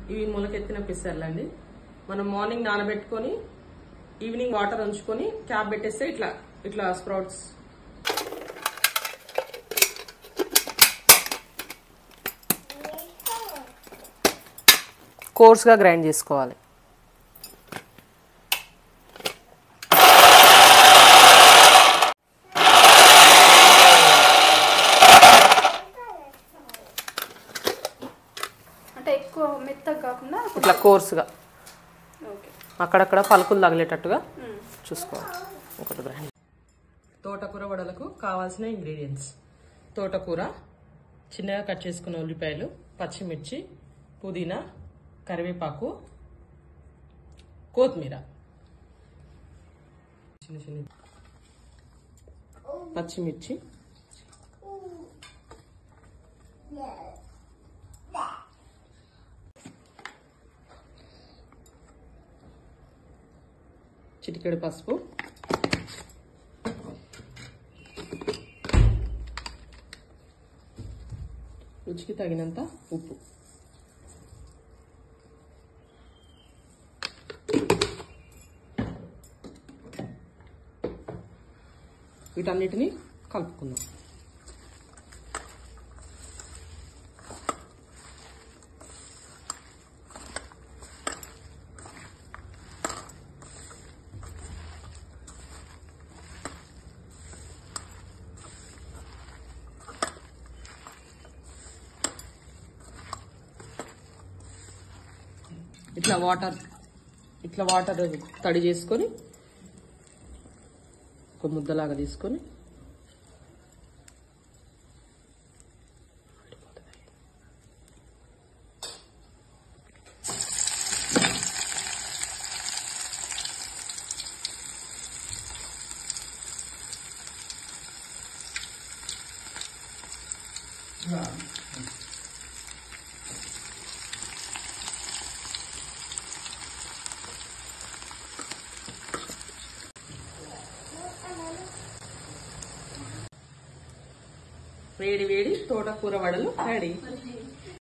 ఇవి మొలకెత్తిన పిసర్లండి మనం మార్నింగ్ నానబెట్టుకొని ఈవినింగ్ వాటర్ ఉంచుకొని క్యాప్ పెట్టేస్తే ఇట్లా ఇట్లా స్ప్రౌట్స్ కోర్స్గా గ్రైండ్ చేసుకోవాలి అంటే ఎక్కువ మెత్తగా కాకుండా ఇట్లా కోర్స్గా ఓకే అక్కడక్కడ పలుకులు తగిలేటట్టుగా చూసుకోవాలి ఒకటి గ్రైండ్ తోటకూర వడలకు కావాల్సిన ఇంగ్రీడియంట్స్ తోటకూర చిన్నగా కట్ చేసుకున్న ఉల్లిపాయలు పచ్చిమిర్చి పుదీనా కరివేపాకు కొత్తిమీర చిన్న చిన్న పచ్చిమిర్చి చిటికెడు పసుపు రుచికి తగినంత ఉప్పు వీటన్నిటిని కలుపుకుందాం ఇట్లా వాటర్ ఇట్లా వాటర్ తడి చేసుకొని ఒక ముద్దలాగా తీసుకొని వేడి వేడి తోటకూర వడలు రెడీ